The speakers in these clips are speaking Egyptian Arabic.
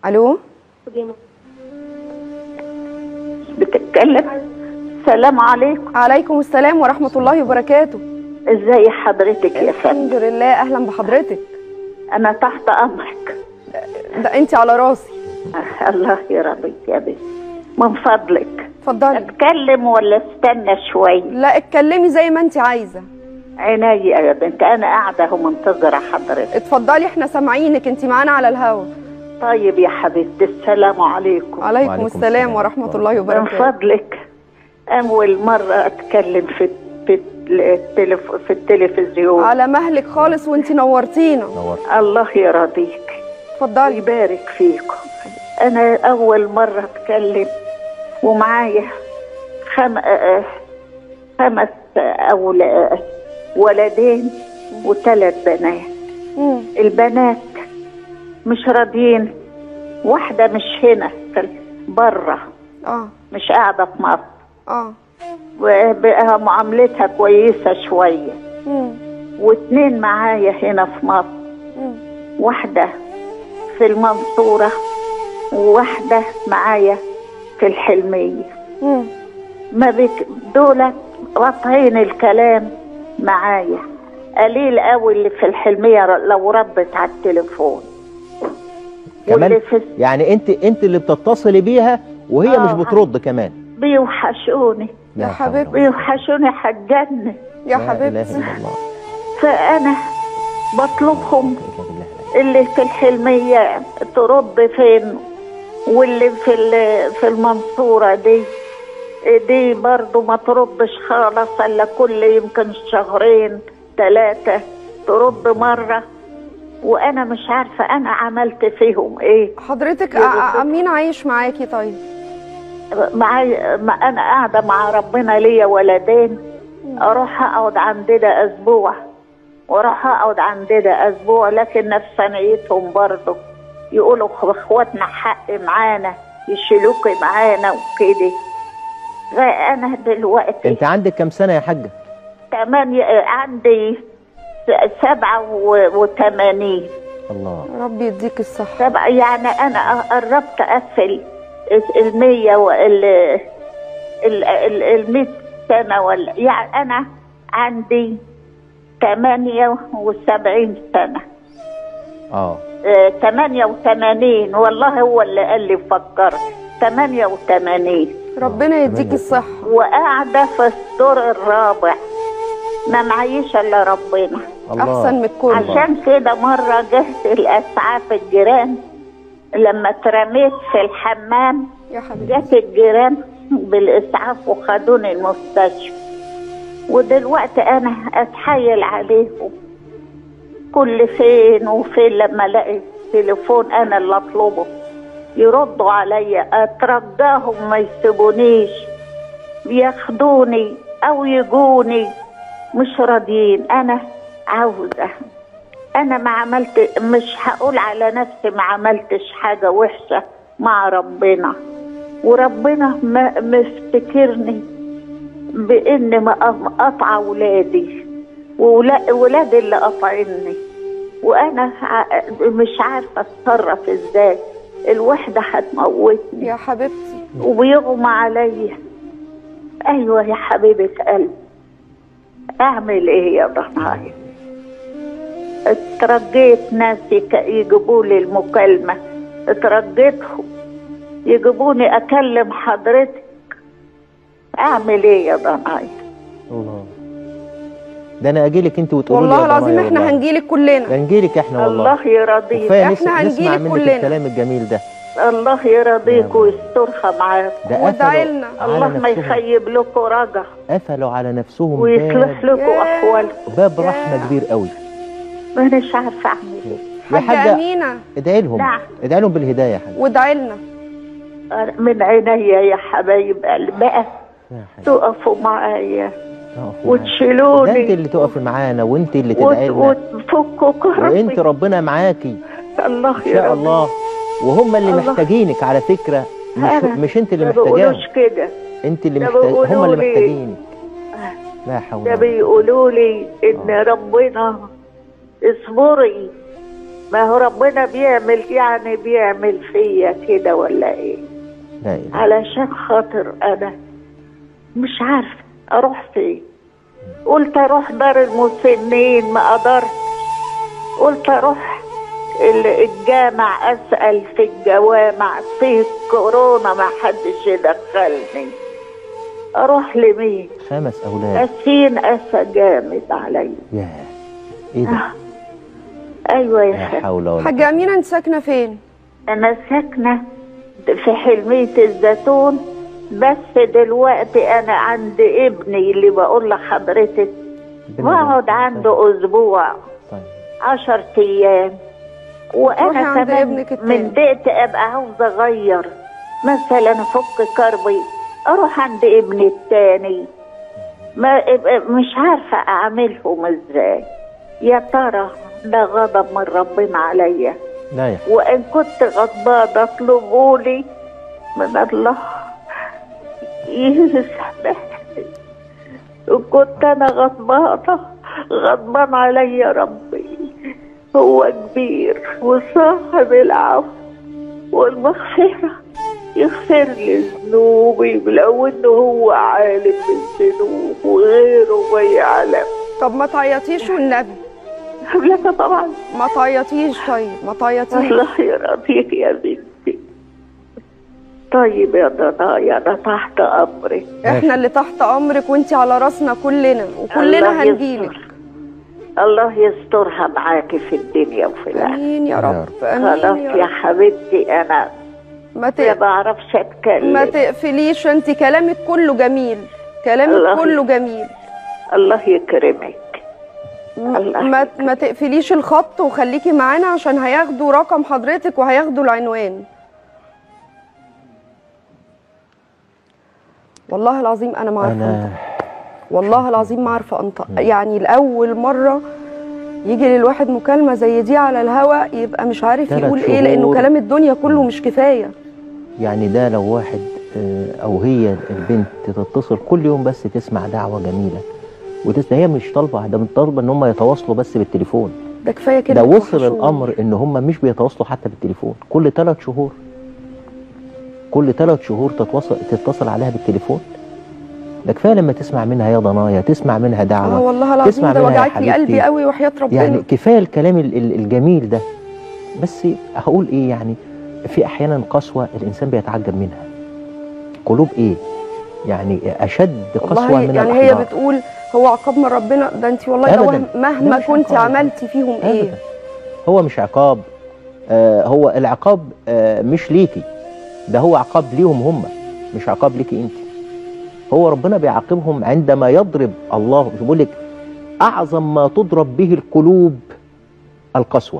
الو بتتكلم السلام عليكم عليكم السلام ورحمه الله وبركاته ازاي حضرتك يا فندم الحمد لله اهلا بحضرتك انا تحت امرك ده انت على راسي الله يرضيك يا بنت من فضلك اتفضلي اتكلم ولا استنى شوي لا اتكلمي زي ما انت عايزه عيني يا بنت انا قاعده ومنتظره حضرتك اتفضلي احنا سامعينك انت معانا على الهوا طيب يا حبيبتي السلام عليكم عليكم وعليكم السلام السلام ورحمه الله من وبركاته فضلك اول مره اتكلم في في التلف... في التلفزيون على مهلك خالص وانت نورتينا نورت الله يرضيك اتفضلي يبارك فيكم انا اول مره اتكلم ومعايا خم... آه، خمس أول... ولدين وثلاث بنات مم. البنات مش راضيين واحده مش هنا بره اه مش قاعده في مصر اه وبقى معاملتها كويسه شويه مم. واتنين معايا هنا في مصر مم. واحدة في المنصورة وواحدة معايا في الحلمية مم. ما بك دول قاطعين الكلام معايا قليل قوي اللي في الحلمية لو ردت على التليفون كمان واللي في يعني انت انت اللي بتتصلي بيها وهي آه. مش بترد كمان بيوحشوني لا يا حول حبيبتي. ولا قوة. بيوحشوني حجني يا لا اله حبيبتي الا الله فأنا بطلبهم لا إله إلا الله. اللي في الحلمية ترد فين واللي في ال- في المنصورة دي دي برضو ما تردش خالص الا كل يمكن شهرين ثلاثة ترد مرة وانا مش عارفة انا عملت فيهم ايه حضرتك يا ع- دكتور. مين عايش معاكي طيب معايا ما انا قاعدة مع ربنا ليا ولدين اروح اقعد عند ده اسبوع واروح اقعد عند ده اسبوع لكن نفسانيتهم برضه يقولوا خ- اخواتنا حق معانا يشيلوكي معانا وكده فانا دلوقتي انت عندك كام سنه يا حاجه تمانية عندي س- سبعة و- وثمانين الله ربي يديك الصحه سبعة يعني أنا قربت أقفل المية وال ال- ال- المية سنة ولا يعني أنا عندي ثمانية وسبعين سنة اه آه، ثمانية وثمانين والله هو اللي قال لي فكرت ثمانية وثمانين ربنا يديك الصحه وقاعدة في الدور الرابع ما معيش إلا ربنا الله احسن من الكل الله. عشان كده مرة جهت الأسعاف الجيران لما اترميت في الحمام يا حبيبتي جت الجيران بالإسعاف وخدوني المستشفى ودلوقتي أنا أتحايل عليهم كل فين وفين لما ألاقي تليفون أنا اللي أطلبه يردوا عليا أترجاهم ما يسيبونيش ياخدوني أو يجوني مش راضيين أنا عاوزة أنا ما عملت مش هقول على نفسي ما عملتش حاجة وحشة مع ربنا وربنا ما مفتكرني بإن ما أم- قطع ولادي وولا- ولادي اللي قطعني وأنا ع- مش عارفة أتصرف إزاي الوحدة هتموتني يا حبيبتي وبيغمى عليا ايوه يا حبيبه قلبي اعمل ايه يا ضنايا اترجيت ناس يك- يجيبوا لي المكالمه اترجيتهم يجيبوني اكلم حضرتك اعمل ايه يا ضنايا الله ده انا اجي لك انت وتقولي لي والله يا العظيم ضنايا احنا والله. هنجيلك كلنا ده نجيلك احنا والله الله يرضيك كفايه إحنا نس- نسمع هنجيلك منك كلنا. الكلام الجميل ده الله يرضيك ويسترها معاكم ده وادعي قفلوا لنا. على الله ما نفسهم يخيب لكم رجا قفلوا على نفسهم ويصلح باب, لكم احوالكم باب رحمه كبير قوي مانيش عارفه اعمل ايه يا حاجه حاجه امينه ادعي لهم نعم. ادعي لهم بالهدايه يا حاجه وادعي لنا من عينيا يا حبايب قلبي بقى يا حاجة. تقفوا معايا تقفوا معانا. وتشيلوني ده انت اللي تقفي معانا وانت اللي تدعي وت- لنا وتفكوا وانت كربي ربنا معاكي الله ان شاء الله وهم اللي الله. محتاجينك على فكره مش أنا مش انت اللي ما محتاجاهم بيقولوش كده انت اللي ده محتاج هم بيقولوا اللي لي- محتاجينك لا حول ده ولا قوة. بيقولوا لي ان ربنا اصبري ما هو ربنا بيعمل يعني بيعمل فيا كده ولا ايه لا إله علشان خاطر انا مش عارفه اروح فين قلت اروح دار المسنين ما قدرت قلت اروح ال- الجامع اسال في الجوامع في كورونا ما حدش يدخلني اروح لمين خمس أولاد اسين اسى جامد عليا يا إيه ده؟ ايوه لا يا خالد حول ولا حاجة أمينة أنت ساكنة فين؟ انا ساكنه في حلميه الزيتون بس دلوقتي انا عند ابني اللي بقول لحضرتك ربنا بقعد يبارك. عنده اسبوع طيب عشر ايام وتروحي وانا عند كمان ابنك التاني. من دقت ابقى عاوزه اغير مثلا افك كربي اروح عند ابني التاني ما مش عارفه اعملهم ازاي يا ترى ده غضب من ربنا عليا لا يا وان كنت غضبانه اطلبوا لي من الله يسامحني وكنت انا غضبانه غضبان عليا ربي هو كبير وصاحب العفو والمغفره يغفر لي ذنوبي لو انه هو عالم بالذنوب وغيره ما يعلم طب ما تعيطيش والنبي لا طبعا ما تعيطيش طيب ما تعيطيش الله يرضيك يا بنتي طيب يا ضنايا انا تحت امرك احنا اللي تحت امرك وانت على راسنا كلنا وكلنا الله هنجيلك يستر. الله يسترها معاكي في الدنيا وفي الاخره امين يا يا رب خلاص امين يا يا رب حبيبتي انا ما ما ت... بعرفش اتكلم ما تقفليش انت كلامك كله جميل كلامك الله كله جميل الله يكرمك م- الله ما ما تقفليش الخط وخليكي معانا عشان هياخدوا رقم حضرتك وهياخدوا العنوان والله العظيم انا ما عارفه أنا انطق والله العظيم ما عارفه انطق يعني لاول مره يجي للواحد مكالمه زي دي على الهوا يبقى مش عارف تلات يقول ايه لانه شهور. كلام الدنيا كله مش كفايه يعني ده لو واحد آه، او هي البنت تتصل كل يوم بس تسمع دعوه جميله وتسمع هي مش طالبه ده مش طالبه ان هم يتواصلوا بس بالتليفون ده كفايه كده ده وصل وحشوني. الامر ان هم مش بيتواصلوا حتى بالتليفون كل ثلاث شهور كل ثلاث شهور تتواصل تتصل عليها بالتليفون ده كفايه لما تسمع منها يا ضنايا تسمع منها اه دعوه والله العظيم تسمع ده منها يا وجعت لي حبيبتي. قلبي قوي وحياه ربنا يعني كفايه الكلام ال- ال- الجميل ده بس هقول ايه يعني في احيانا قسوه الانسان بيتعجب منها قلوب ايه يعني اشد قسوه والله من يعني هي الأحجار. بتقول هو عقاب من ربنا ده انت والله ده أبداً. وهم- مهما لا مش كنت عقاب. عملتي فيهم ايه أبداً. هو مش عقاب آه هو العقاب آه مش ليكي ده هو عقاب ليهم هم مش عقاب ليكي انت هو ربنا بيعاقبهم عندما يضرب الله بيقول لك اعظم ما تضرب به القلوب القسوه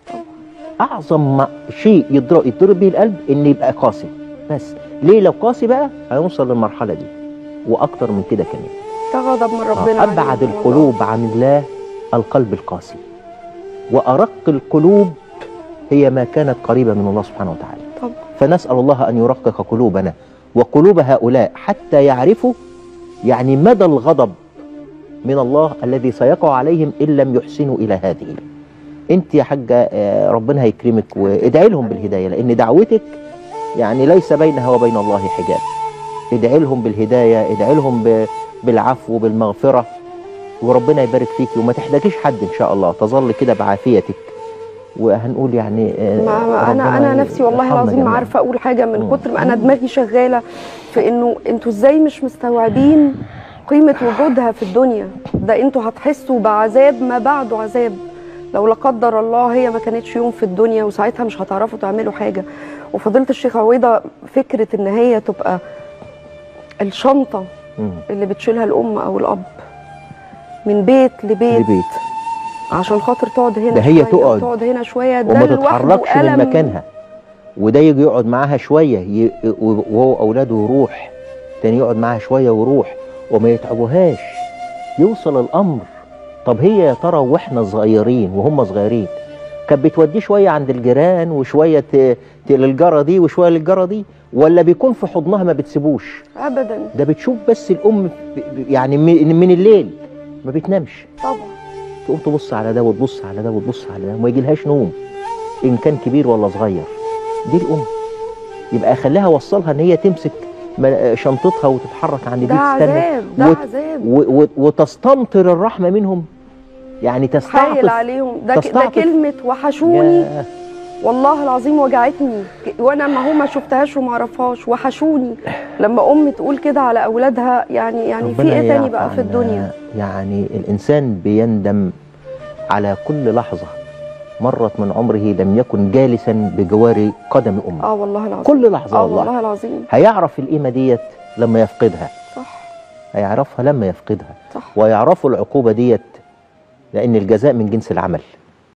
اعظم ما شيء يضرب, يضرب به القلب ان يبقى قاسي بس ليه لو قاسي بقى هيوصل للمرحله دي واكتر من كده كمان ده غضب من آه، ربنا أبعد عليهم والله. القلوب عن الله القلب القاسي وأرق القلوب هي ما كانت قريبة من الله سبحانه وتعالى طب فنسأل الله أن يرقق قلوبنا وقلوب هؤلاء حتى يعرفوا يعني مدى الغضب من الله الذي سيقع عليهم إن لم يحسنوا إلى هذه أنت يا حاجة آه، ربنا هيكرمك وادعي لهم بالهداية لأن دعوتك يعني ليس بينها وبين الله حجاب ادعي لهم بالهداية ادعي لهم ب- بالعفو بالمغفرة وربنا يبارك فيك وما تحتاجيش حد إن شاء الله تظل كده بعافيتك وهنقول يعني آه، ما ما انا ربنا انا نفسي والله يرحمنا العظيم ما جميعاً. عارفه اقول حاجه من مم. كتر ما انا دماغي شغاله في انه انتوا ازاي مش مستوعبين قيمه وجودها في الدنيا ده انتوا هتحسوا بعذاب ما بعده عذاب لو لا قدر الله هي ما كانتش يوم في الدنيا وساعتها مش هتعرفوا تعملوا حاجه وفضيله الشيخ عويضه فكره ان هي تبقى الشنطه مم. اللي بتشيلها الام او الاب من بيت لبيت لبيت عشان خاطر تقعد هنا ده هي شوية تقعد وتقعد هنا شويه ده وما لوحده تتحركش من ألم. مكانها وده يجي يقعد معاها شويه ي... وهو اولاده يروح تاني يقعد معاها شويه ويروح وما يتعبوهاش يوصل الامر طب هي يا ترى واحنا صغيرين وهم صغيرين كانت بتوديه شويه عند الجيران وشويه ت... ت... للجاره دي وشويه للجاره دي ولا بيكون في حضنها ما بتسيبوش ابدا ده بتشوف بس الام ب- ب- يعني من من الليل ما بتنامش طبعا تقوم تبص على ده وتبص على ده وتبص على ده وما يجيلهاش نوم ان كان كبير ولا صغير دي الام يبقى خليها وصلها ان هي تمسك م- شنطتها وتتحرك عند دي ده تستنى عذاب ده وت- عذاب و- و- وتستمطر الرحمه منهم يعني حايل تستعطف عليهم ده ك- ده تستعطف. كلمه وحشوني ياه. والله العظيم وجعتني ك- وانا ما هو ما شفتهاش وما اعرفهاش وحشوني لما ام تقول كده على اولادها يعني يعني في ربنا ايه تاني يعفو بقى في عنا. الدنيا يعني الإنسان بيندم على كل لحظة مرت من عمره لم يكن جالسا بجوار قدم أمه اه والله العظيم كل لحظة اه والله والله العظيم هيعرف القيمة ديت لما يفقدها صح هيعرفها لما يفقدها صح ويعرفوا العقوبة ديت لأن الجزاء من جنس العمل